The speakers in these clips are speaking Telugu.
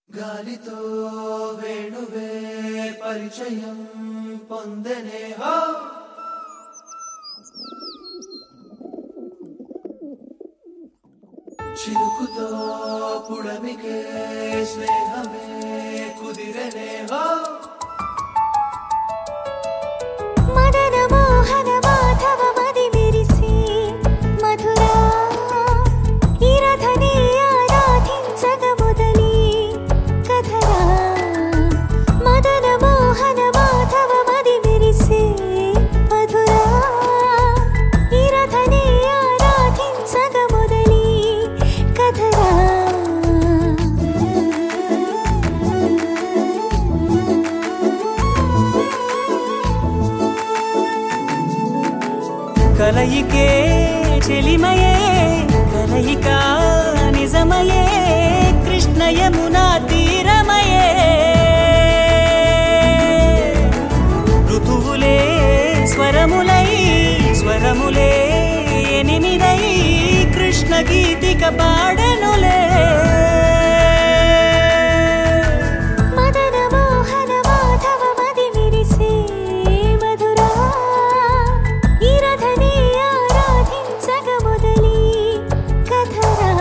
గాలితో వేణువే పరిచయం పొందనే హో చిరుకుతో పుడమికే స్నేహమే కుదిరనే హో మదన మోహన మాధవ మది విరిసి మధురా ఈ రథని ఆరాధించగ మొదలి కథరా మదన మోహన మాధవ మది విరిసి మధురా ఈ రథని ఆరాధించగ మొదలి కథరా కలయికే చెలిమయే కలయిక నిజమయే కృష్ణ యమునా తీరమయే ఋతువులే స్వరములై స్వరములే ఎనిమిదై కృష్ణ గీతిక పాడనులే మదన మోహన మాధవ మది విరిసే మధురా ఈ రథని ఆరాధించగ మొదలి కథరా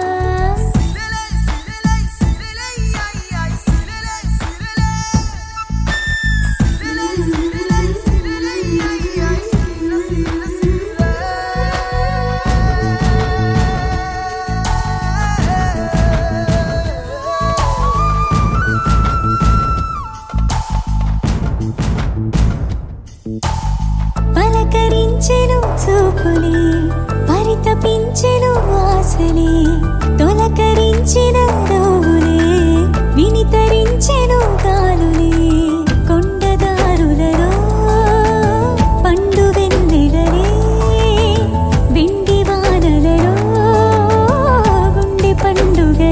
పలకరించెను చూపులే పరితపించెను ఆశలే తొలకరించిన రోవులే వినితరించెను గాలులే కొండదారులలో పండు వెన్నెలలే వెండి వానలలో గుండె పండుగలే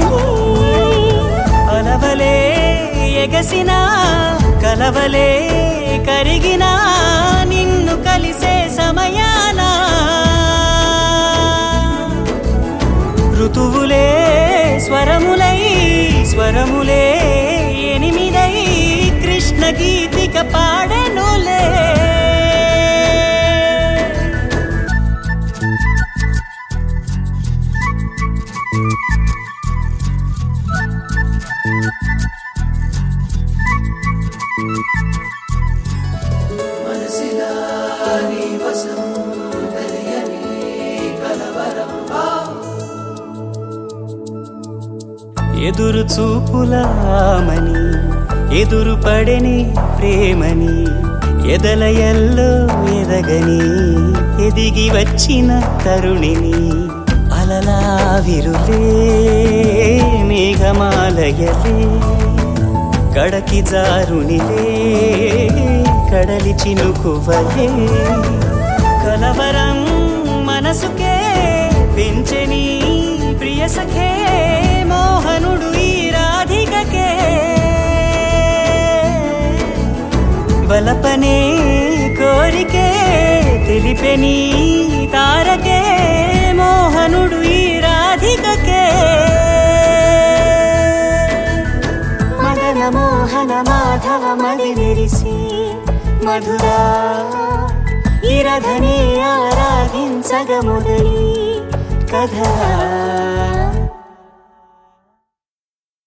అలవలే ఎగసిన కలవలే కరిగిన నిన్ను కలిసే సమయాన ఋతువులే స్వరములై స్వరములే ఎనిమిదై కృష్ణ గీతిక పాడనులే మనసిలా నీ వసం తెలియని కలవరం హో ఎదురు చూపులామని ఎదురు పడని ప్రేమని ఎదలయల్లో ఎదగని ఎదిగి వచ్చిన తరుణిని అలలా విరులే మేఘమాలయలే కడకి జారునిలే కడలి చినుకువలే కలవరం మనసుకే పెంచని ప్రియ సఖే మోహనుడు ఈ రాధికకే బలపనే కోరికే తెలిపెని తారకే మోహనుడు ఈ రాధికకే మదన మోహన మాధవ మది విరిసి మధురా ఈ రథని ఆరాధించగ మొదలి కథరా